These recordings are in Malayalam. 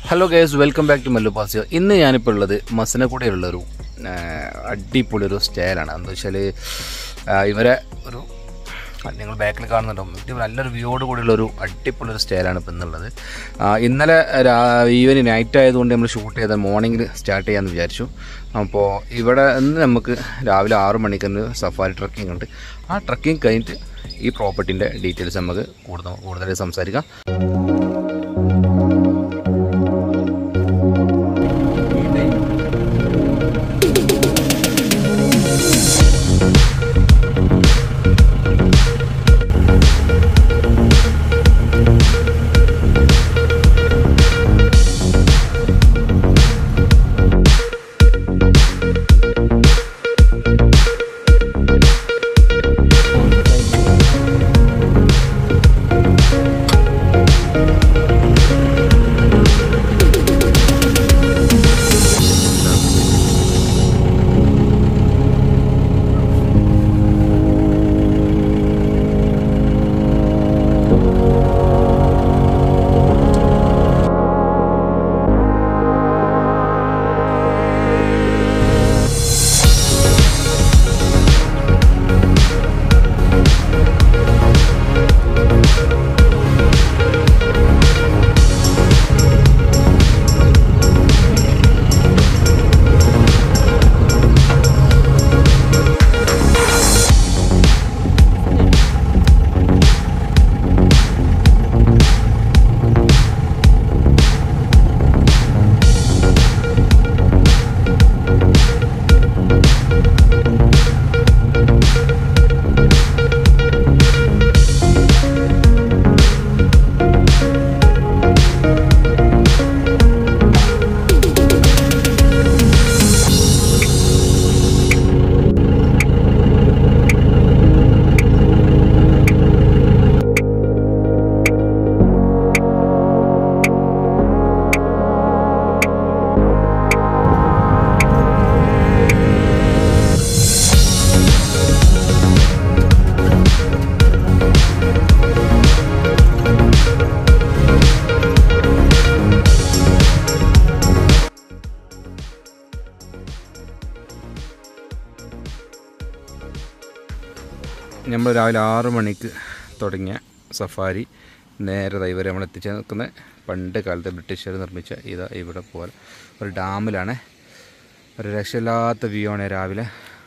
Hello guys welcome back to Mallu പാസിയോ ഇന്ന് ഞാനിപ്പോൾ ഉള്ളത് മസനക്കുടയിലുള്ളൊരു ആ, അടിപൊളി ഒരു സ്റ്റൈലാണ് എന്താ വെച്ചാൽ ഇവരെ ഒരു ആ, നിങ്ങൾ ബാക്കിൽ കാണുന്നുണ്ടാവും ഇത് നല്ലൊരു വ്യൂയോട് കൂടിയുള്ള ഒരു അടിപൊളി ഒരു സ്റ്റൈലാണ് ഇപ്പം ഇന്നുള്ളത് ആ, ഇന്നലെ ഈവനിങ് നൈറ്റ് ആയതുകൊണ്ട് നമ്മൾ ഷൂട്ട് ചെയ്ത മോർണിംഗിൽ സ്റ്റാർട്ട് ചെയ്യാമെന്ന് വിചാരിച്ചു അപ്പോൾ ഇവിടെ ഇന്ന് നമുക്ക് രാവിലെ ആറ് മണിക്ക് തന്നെ സഫാരി ട്രക്കിംഗ് ഉണ്ട് ആ ട്രക്കിംഗ് കഴിഞ്ഞിട്ട് ഈ പ്രോപ്പർട്ടിൻ്റെ ഡീറ്റെയിൽസ് നമുക്ക് കൂടുതൽ കൂടുതലായി സംസാരിക്കാം നമ്മൾ രാവിലെ ആറ് മണിക്ക് തുടങ്ങിയ സഫാരി നേരെ ദാ ഇവരെ നമ്മൾ എത്തിച്ച് നിൽക്കുന്ന പണ്ട് കാലത്ത് ബ്രിട്ടീഷുകാർ നിർമ്മിച്ച ഇതാ ഇവിടെ പോലെ ഒരു ഡാമിലാണ് ഒരു രക്ഷയില്ലാത്ത വ്യൂ ആണ് രാവിലെ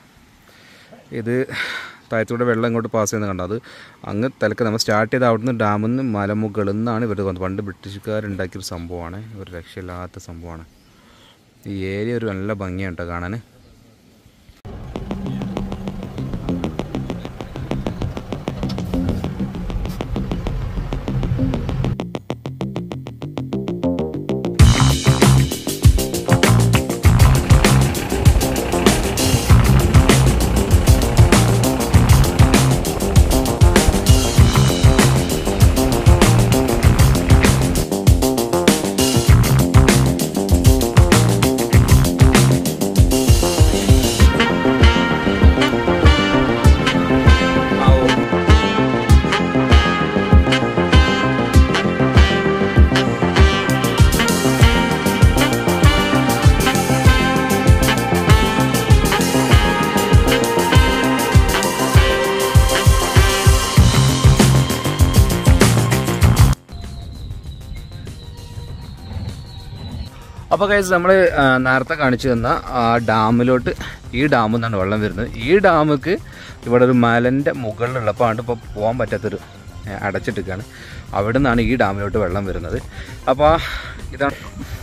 ഇത് താഴത്തൂടെ വെള്ളം ഇങ്ങോട്ട് പാസ് ചെയ്യുന്നത് കണ്ടോ അത് അങ്ങ് തലക്ക് നമ്മൾ സ്റ്റാർട്ട് ചെയ്ത് അവിടുന്ന് ഡാമിൽ നിന്ന് മലമുകളിൽ നിന്നാണ് ഇവർ വന്നത് പണ്ട് ബ്രിട്ടീഷുകാരുണ്ടാക്കിയൊരു സംഭവമാണ് ഒരു രക്ഷയില്ലാത്ത സംഭവമാണ് ഈ ഏരിയ ഒരു നല്ല ഭംഗിയാണ് കേട്ടോ കാണാൻ അപ്പോൾ കഴിച്ച് നമ്മൾ നേരത്തെ കാണിച്ചു തന്ന ആ ഡാമിലോട്ട് ഈ ഡാമിൽ നിന്നാണ് വെള്ളം വരുന്നത് ഈ ഡാമുക്ക് ഇവിടെ ഒരു മലൻ്റെ മുകളിലുള്ളപ്പോൾ അതുകൊണ്ട് ഇപ്പോൾ പോകാൻ പറ്റാത്തൊരു ഏ, അടച്ചിട്ടിരിക്കുകയാണ് അവിടെ നിന്നാണ് ഈ ഡാമിലോട്ട് വെള്ളം വരുന്നത് അപ്പോൾ ഇതാണ്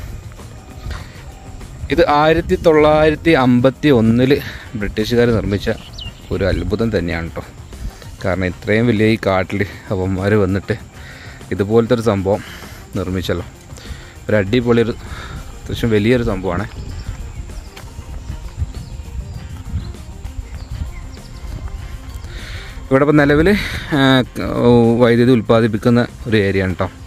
ഇത് ആയിരത്തി തൊള്ളായിരത്തി അമ്പത്തി ഒന്നിൽ ബ്രിട്ടീഷുകാർ നിർമ്മിച്ച ഒരു അത്ഭുതം തന്നെയാണ് കേട്ടോ കാരണം ഇത്രയും വലിയ ഈ കാട്ടിൽ അവന്മാർ വന്നിട്ട് ഇതുപോലത്തെ ഒരു സംഭവം നിർമ്മിച്ചല്ലോ ഒരു അടിപൊളി ഒരു അത്യാവശ്യം വലിയൊരു സംഭവമാണ് ഇവിടെ ഇപ്പം നിലവിൽ വൈദ്യുതി ഉൽപ്പാദിപ്പിക്കുന്ന ഒരു ഏരിയ ആണ് കേട്ടോ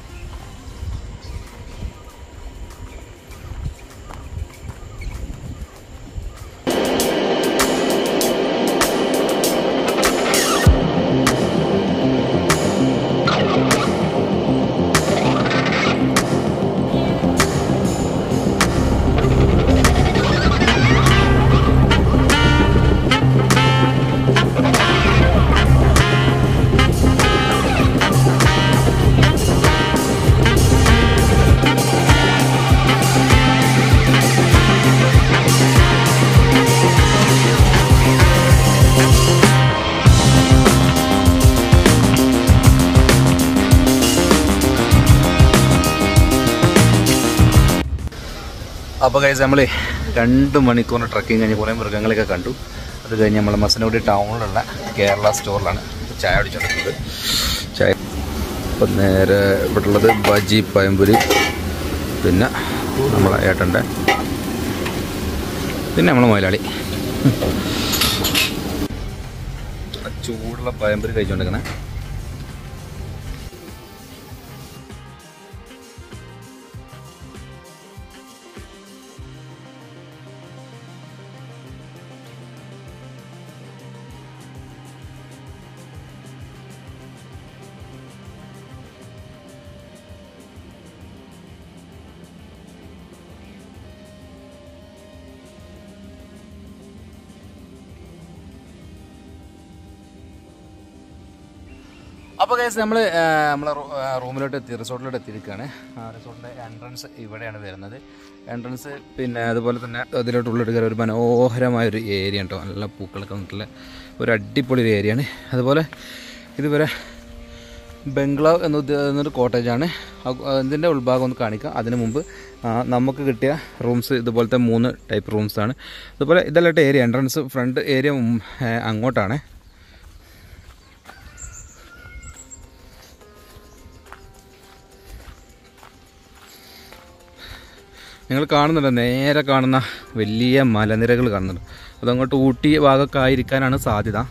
അപ്പോൾ കഴിച്ച് നമ്മൾ രണ്ട് മണിക്കൂറിന് ട്രക്കിങ് കഴിഞ്ഞ് കുറേ മൃഗങ്ങളെയൊക്കെ കണ്ടു അത് കഴിഞ്ഞ് നമ്മൾ മസനഗുഡി ടൗണിലുള്ള കേരള സ്റ്റോറിലാണ് ചായ അടിച്ചെടുത്തത് ചായ അപ്പം നേരെ ഇവിടെ ഉള്ളത് ബജി പയമ്പുരി പിന്നെ നമ്മളെ ഏട്ടൻ്റെ പിന്നെ നമ്മൾ മലയാളി ചൂടുള്ള പയമ്പുരി കഴിച്ചുകൊണ്ടിരിക്കണേ അപ്പോൾ കേസ് നമ്മൾ നമ്മളെ റൂമിലോട്ട് എത്തി റിസോർട്ടിലോട്ട് എത്തിയിരിക്കുകയാണ് റിസോർട്ടിൻ്റെ എൻട്രൻസ് ഇവിടെയാണ് വരുന്നത് എൻട്രൻസ് പിന്നെ അതുപോലെ തന്നെ അതിലോട്ട് ഉള്ളിട്ട് കയറി ഒരു മനോഹരമായ ഒരു ഏരിയ ഉണ്ടോ നല്ല പൂക്കളൊക്കെ വന്നിട്ടുള്ള ഒരു അടിപൊളി ഒരു ഏരിയയാണ് അതുപോലെ ഇതുവരെ ബംഗ്ലാവ് എന്ന് ഉദ്ദ- എന്നൊരു കോട്ടേജാണ് ഇതിൻ്റെ ഉൾഭാഗം ഒന്ന് കാണിക്കാം അതിന് മുമ്പ് ആ, നമുക്ക് കിട്ടിയ റൂംസ് ഇതുപോലത്തെ മൂന്ന് ടൈപ്പ് റൂംസാണ് അതുപോലെ ഇതല്ലാട്ട് ഏരിയ എൻട്രൻസ് ഫ്രണ്ട് ഏരിയ ഉം, ഏ, അങ്ങോട്ടാണ് നിങ്ങൾ കാണുന്നുണ്ട് നേരെ കാണുന്ന വലിയ മലനിരകൾ കാണുന്നുണ്ട് അതങ്ങോട്ട് ഊട്ടി ഭാഗമൊക്കെ ആയിരിക്കാനാണ് സാധ്യത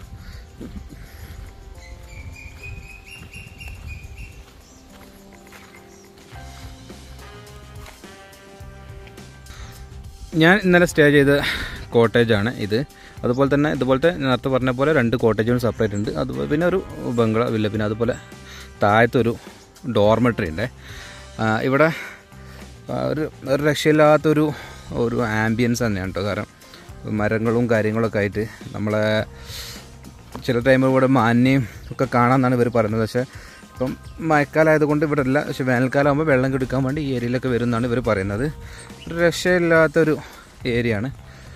ഞാൻ ഇന്നലെ സ്റ്റേ ചെയ്ത കോട്ടേജാണ് ഇത് അതുപോലെ തന്നെ ഇതുപോലത്തെ നേരത്തെ പറഞ്ഞ പോലെ രണ്ട് കോട്ടേജുകൾ സെപ്പറേറ്റ് ഉണ്ട് അതുപോലെ പിന്നെ ഒരു ബംഗ്ലാ വില്ല പിന്നെ അതുപോലെ താഴത്തൊരു ഡോർമെട്രി ഉണ്ട് ആ, ഇവിടെ ആ, ഒരു ഒരു രക്ഷയില്ലാത്തൊരു ഒരു ആംബിയൻസ് തന്നെയാണ് കേട്ടോ കാരണം മരങ്ങളും കാര്യങ്ങളൊക്കെ ആയിട്ട് നമ്മളെ ചില ടൈമിൽ ഇവിടെ മാന്യം ഒക്കെ കാണാമെന്നാണ് ഇവർ പറയുന്നത് പക്ഷേ ഇപ്പം മഴക്കാലമായതുകൊണ്ട് ഇവിടെ ഇല്ല പക്ഷെ വേനൽക്കാലം ആകുമ്പോൾ വെള്ളം കിടക്കാൻ വേണ്ടി ഈ ഏരിയയിലൊക്കെ വരും എന്നാണ് ഇവർ പറയുന്നത് ഒരു രക്ഷയില്ലാത്തൊരു ഏരിയ ആണ്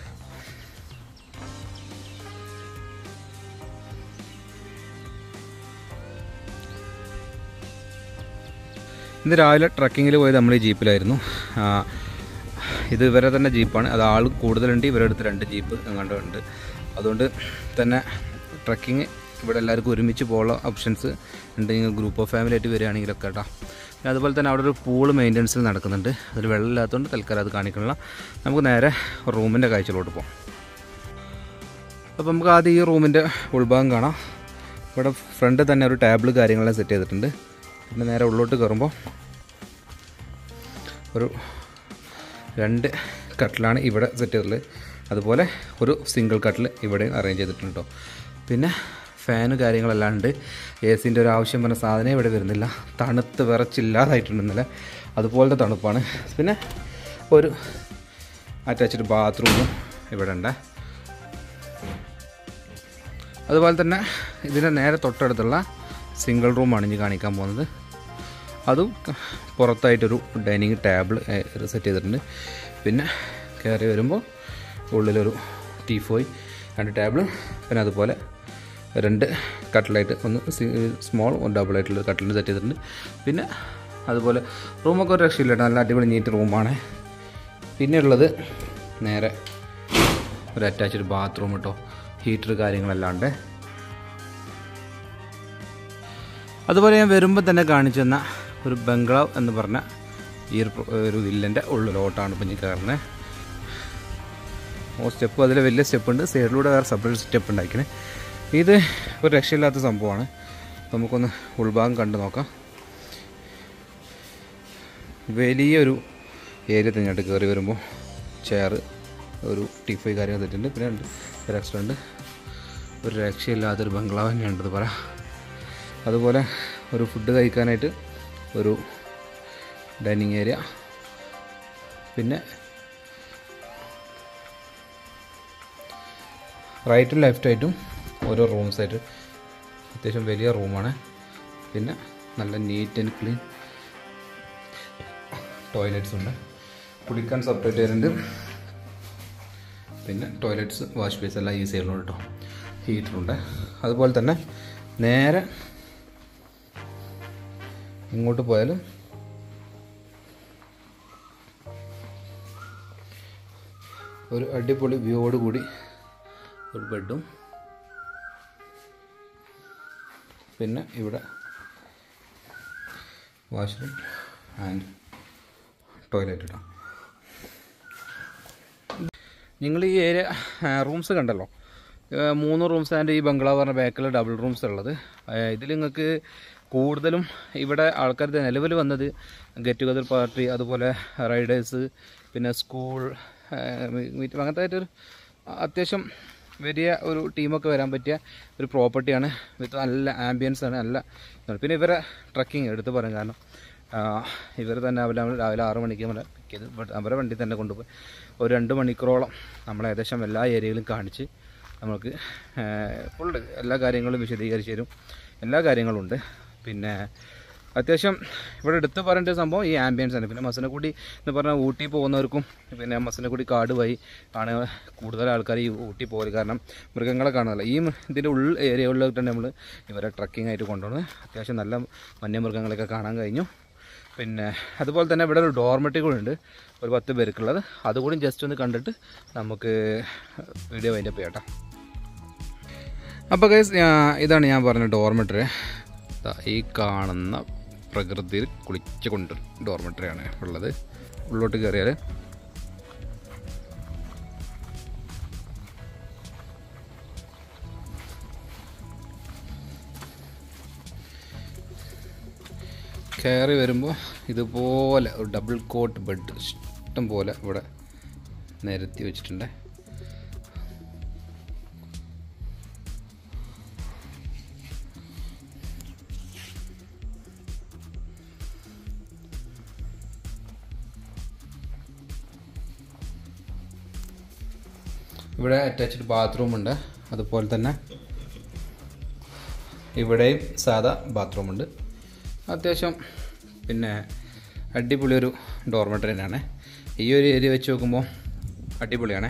ഇന്ന് രാവിലെ ട്രക്കിങ്ങിൽ പോയത് നമ്മൾ ഈ ജീപ്പിലായിരുന്നു ആ, ഇത് ഇവരെ തന്നെ ജീപ്പാണ് അത് ആൾ കൂടുതലുണ്ട് ഇവരുടെ അടുത്ത് രണ്ട് ജീപ്പ് എങ്ങാണ്ട് ഉണ്ട് അതുകൊണ്ട് തന്നെ ട്രക്കിങ് ഇവിടെ എല്ലാവർക്കും ഒരുമിച്ച് പോകാനുള്ള ഓപ്ഷൻസ് ഉണ്ടെങ്കിൽ ഗ്രൂപ്പ് ഓഫ് ഫാമിലി ആയിട്ട് വരികയാണെങ്കിലൊക്കെ കേട്ടോ പിന്നെ അതുപോലെ തന്നെ അവിടെ ഒരു പൂള് മെയിൻ്റനൻസിൽ നടക്കുന്നുണ്ട് അതിൽ വെള്ളമില്ലാത്തതുകൊണ്ട് തൽക്കാലം അത് കാണിക്കണില്ല നമുക്ക് നേരെ റൂമിൻ്റെ കാഴ്ചയിലോട്ട് പോകാം അപ്പോൾ നമുക്ക് ആദ്യം ഈ റൂമിൻ്റെ ഉൾഭാഗം കാണാം ഇവിടെ ഫ്രണ്ട് തന്നെ ഒരു ടേബിൾ കാര്യങ്ങളെല്ലാം സെറ്റ് ചെയ്തിട്ടുണ്ട് പിന്നെ നേരെ ഉള്ളോട്ട് കയറുമ്പോൾ ഒരു രണ്ട് കട്ടിലാണ് ഇവിടെ സെറ്റ് ചെയ്തിട്ടുള്ളത് അതുപോലെ ഒരു സിംഗിൾ കട്ടിൽ ഇവിടെ അറേഞ്ച് ചെയ്തിട്ടുണ്ട് കേട്ടോ പിന്നെ ഫാന് കാര്യങ്ങളെല്ലാം ഉണ്ട് എ സിൻ്റെ ഒരു ആവശ്യം പറഞ്ഞ സാധനം ഇവിടെ വരുന്നില്ല തണുത്ത് വിറച്ചില്ലാതായിട്ടുണ്ട് ഇന്നലെ അതുപോലത്തെ തണുപ്പാണ് പിന്നെ ഒരു അറ്റാച്ച്ഡ് ബാത്റൂമും ഇവിടെ ഉണ്ട് അതുപോലെ തന്നെ ഇതിൻ്റെ നേരെ തൊട്ടടുത്തുള്ള സിംഗിൾ റൂമാണ് ഇനി കാണിക്കാൻ പോകുന്നത് അതും പുറത്തായിട്ടൊരു ഡൈനിങ് ടേബിൾ സെറ്റ് ചെയ്തിട്ടുണ്ട് പിന്നെ കയറി വരുമ്പോൾ ഉള്ളിലൊരു ടീ ഫോയ് രണ്ട് ടേബിൾ പിന്നെ അതുപോലെ രണ്ട് കട്ടിലായിട്ട് ഒന്ന് സ്മോൾ ഡബിൾ ആയിട്ടുള്ള കട്ടിലിന് സെറ്റ് ചെയ്തിട്ടുണ്ട് പിന്നെ അതുപോലെ റൂമൊക്കെ ഒരു രക്ഷയില്ല കേട്ടോ. നല്ല അടിപൊളി നീറ്റ് റൂമാണ് പിന്നെ ഉള്ളത് നേരെ ഒരു അറ്റാച്ച്ഡ് ബാത്റൂം കേട്ടോ ഹീറ്റർ കാര്യങ്ങളെല്ലാം ഉണ്ട് അതുപോലെ ഞാൻ വരുമ്പോൾ തന്നെ കാണിച്ചു തന്ന ഒരു ബംഗ്ലാവ് എന്ന് പറഞ്ഞ ഈ ഒരു പ്രൊ- ഒരു വില്ലൻ്റെ ഉള്ളിലോട്ടാണ് ഇപ്പം ഞാൻ കയറുന്നത് ഓ സ്റ്റെപ്പ് അതിൽ വലിയ സ്റ്റെപ്പ് ഉണ്ട് സൈഡിലൂടെ വേറെ സെപ്പറേറ്റ് സ്റ്റെപ്പ് ഉണ്ടാക്കിയത് ഇത് ഒരു രക്ഷയില്ലാത്ത സംഭവമാണ് നമുക്കൊന്ന് ഉൾഭാഗം കണ്ടു നോക്കാം വലിയൊരു ഏരിയ തന്നെയായിട്ട് കയറി വരുമ്പോൾ ചെയർ ഒരു ടീഫൈ കാര്യങ്ങൾ തെറ്റുണ്ട് പിന്നെ ഉണ്ട് ഒരു റെസ്റ്റോറൻറ്റ് ഒരു രക്ഷയില്ലാത്തൊരു ബംഗ്ലാവ് തന്നെയുണ്ട് പറയാം അതുപോലെ ഒരു ഫുഡ് കഴിക്കാനായിട്ട് ഒരു ഡൈനിങ് ഏരിയ പിന്നെ റൈറ്റും ലെഫ്റ്റായിട്ടും ഓരോ റൂംസായിട്ട് അത്യാവശ്യം വലിയ റൂമാണ് പിന്നെ നല്ല നീറ്റ് ആൻഡ് ക്ലീൻ ടോയ്ലറ്റ്സ് ഉണ്ട് കുടിക്കാൻ സെപ്പറേറ്റ് വരുന്നുണ്ട് പിന്നെ ടോയ്ലറ്റ്സ് വാഷ് ബേസ് എല്ലാം യൂസ് ചെയ്യുന്നുണ്ട് കേട്ടോ ഹീറ്ററുണ്ട് അതുപോലെ തന്നെ നേരെ ഇങ്ങോട്ട് പോയാലും ഒരു അടിപൊളി വ്യൂയോട് കൂടി ഒരു ബെഡും പിന്നെ ഇവിടെ വാഷ്റൂം ആൻഡ് ടോയ്ലറ്റ് ഇടാം നിങ്ങൾ ഈ ഏരിയ റൂംസ് കണ്ടല്ലോ ഏഹ് മൂന്ന് റൂംസ് ആൻഡ് ഈ ബംഗ്ലാവ് പറഞ്ഞ ബാക്കിൽ ഡബിൾ റൂംസ് ഉള്ളത് ഇതിൽ നിങ്ങൾക്ക് കൂടുതലും ഇവിടെ ആൾക്കാർ നിലവിൽ വന്നത് ഗെറ്റ് ടുഗദർ പാർട്ടി അതുപോലെ റൈഡേഴ്സ് പിന്നെ സ്കൂൾ മീറ്റ് അങ്ങനത്തെ ആയിട്ടൊരു അത്യാവശ്യം വലിയ ഒരു ടീമൊക്കെ വരാൻ പറ്റിയ ഒരു പ്രോപ്പർട്ടിയാണ് വിത്ത് നല്ല ആംബിയൻസ് ആണ് നല്ല ഇതാണ്. പിന്നെ ഇവരെ ട്രക്കിങ് എടുത്ത് പറയും കാരണം ഇവർ തന്നെ അവരെ നമ്മൾ രാവിലെ ആറ് മണിക്ക് നമ്മളെ പിക്ക് ചെയ്ത് ഇവിടെ അവരെ വണ്ടി തന്നെ കൊണ്ടുപോയി ഒരു രണ്ട് മണിക്കൂറോളം നമ്മളെ ഏകദേശം എല്ലാ ഏരിയയിലും കാണിച്ച് നമുക്ക് ഫുള്ള് എല്ലാ കാര്യങ്ങളും വിശദീകരിച്ച് തരും എല്ലാ കാര്യങ്ങളും ഉണ്ട് പിന്നെ അത്യാവശ്യം ഇവിടെ എടുത്ത് പറയേണ്ട ഒരു സംഭവം ഈ ആംബിയൻസ് ആണ് പിന്നെ മസനക്കുടി എന്ന് പറഞ്ഞാൽ ഊട്ടി പോകുന്നവർക്കും പിന്നെ മസനക്കുടി കാട് വഴി ആണ് കൂടുതൽ ആൾക്കാർ ഈ ഊട്ടി പോകല് കാരണം മൃഗങ്ങളെ കാണാനല്ല ഈ ഇതിൻ്റെ ഉൾ ഏരിയകളിലോട്ട് നമ്മൾ ഇവരെ ട്രക്കിംഗ് ആയിട്ട് കൊണ്ടുപോകുന്നത് അത്യാവശ്യം നല്ല വന്യമൃഗങ്ങളൊക്കെ കാണാൻ കഴിഞ്ഞു പിന്നെ അതുപോലെ തന്നെ ഇവിടെ ഒരു ഡോർമെട്രി കൂടി ഉണ്ട് ഒരു പത്ത് പേർക്കുള്ളത് അതുകൂടി ജസ്റ്റ് ഒന്ന് കണ്ടിട്ട് നമുക്ക് വീഡിയോ അതിൻ്റെ പേട്ടാ അപ്പോൾ ഗൈസ് ഇതാണ് ഞാൻ പറഞ്ഞ ഡോർമെട്രി ഈ കാണുന്ന പ്രകൃതിയിൽ കുളിച്ച് കൊണ്ട് ഡോർമെട്രിയാണ് ഉള്ളത് ഉള്ളോട്ട് കയറിയാൽ കയറി വരുമ്പോൾ ഇതുപോലെ ഒരു ഡബിൾ കോട്ട് ബെഡ് ഇഷ്ടം പോലെ ഇവിടെ നിരത്തി വെച്ചിട്ടുണ്ട് ഇവിടെ അറ്റാച്ച്ഡ് ബാത്റൂം ഉണ്ട് അതുപോലെ തന്നെ ഇവിടെയും സാധാ ബാത്റൂം ഉണ്ട് അത്യാവശ്യം പിന്നെ അടിപൊളി ഒരു ഡോർമെറ്ററി തന്നെയാണ് ഈ ഒരു ഏരിയ വെച്ച് നോക്കുമ്പോൾ അടിപൊളിയാണ്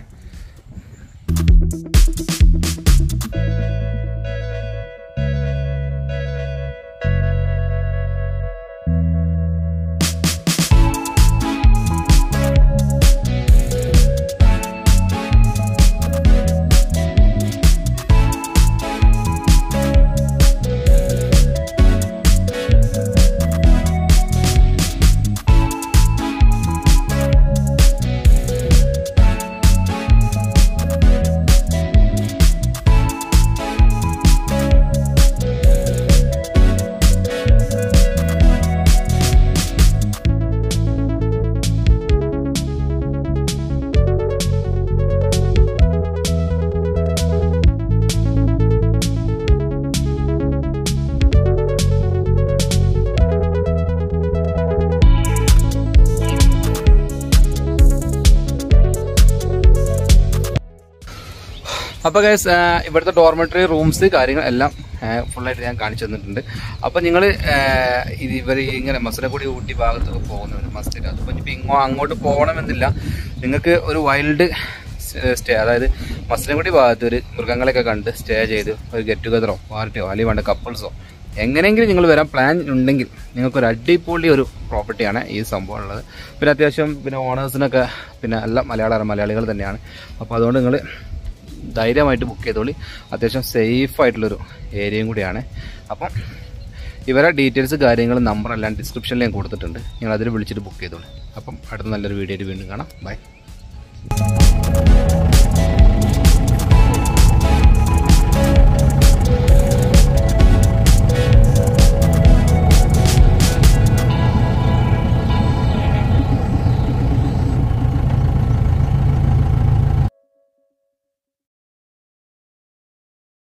അപ്പോൾ ഗൈസ് ഇവിടുത്തെ ഡോർമെറ്ററി റൂംസ് കാര്യങ്ങൾ എല്ലാം ഫുള്ളായിട്ട് ഞാൻ കാണിച്ചു തന്നിട്ടുണ്ട് അപ്പോൾ നിങ്ങൾ ഇത് ഇവർ ഇങ്ങനെ മസനക്കുടി ഊട്ടി ഭാഗത്തൊക്കെ പോകുന്നവർ മസ്റ്റിൽ അതിപ്പോൾ ഇനിയിപ്പോൾ ഇങ്ങോ അങ്ങോട്ട് പോകണമെന്നില്ല നിങ്ങൾക്ക് ഒരു വൈൽഡ് സ്റ്റേ അതായത് മസനക്കുടി ഭാഗത്ത് ഒരു മൃഗങ്ങളെയൊക്കെ കണ്ട് സ്റ്റേ ചെയ്ത് ഒരു ഗെറ്റ് ടുഗതറോ പാർട്ടിയോ അല്ലെങ്കിൽ വേണ്ട കപ്പിൾസോ എങ്ങനെയെങ്കിലും നിങ്ങൾ വരാൻ പ്ലാൻ ഉണ്ടെങ്കിൽ നിങ്ങൾക്കൊരു അടിപൊളി ഒരു പ്രോപ്പർട്ടിയാണ് ഈ സംഭവം ഉള്ളത് പിന്നെ അത്യാവശ്യം പിന്നെ ഓണേഴ്സിനൊക്കെ പിന്നെ എല്ലാ മലയാള മലയാളികൾ തന്നെയാണ് അപ്പോൾ അതുകൊണ്ട് നിങ്ങൾ ധൈര്യമായിട്ട് ബുക്ക് ചെയ്തോളി അത്യാവശ്യം സേഫ് ആയിട്ടുള്ളൊരു ഏരിയയും കൂടിയാണ് അപ്പം ഇവരെ ഡീറ്റെയിൽസ് കാര്യങ്ങൾ നമ്പർ എല്ലാം ഡിസ്ക്രിപ്ഷനിൽ ഞാൻ കൊടുത്തിട്ടുണ്ട് നിങ്ങൾ അതിൽ വിളിച്ചിട്ട് ബുക്ക് ചെയ്തോളൂ അപ്പം അടുത്ത നല്ലൊരു വീഡിയോയിൽ വീണ്ടും കാണാം ബൈ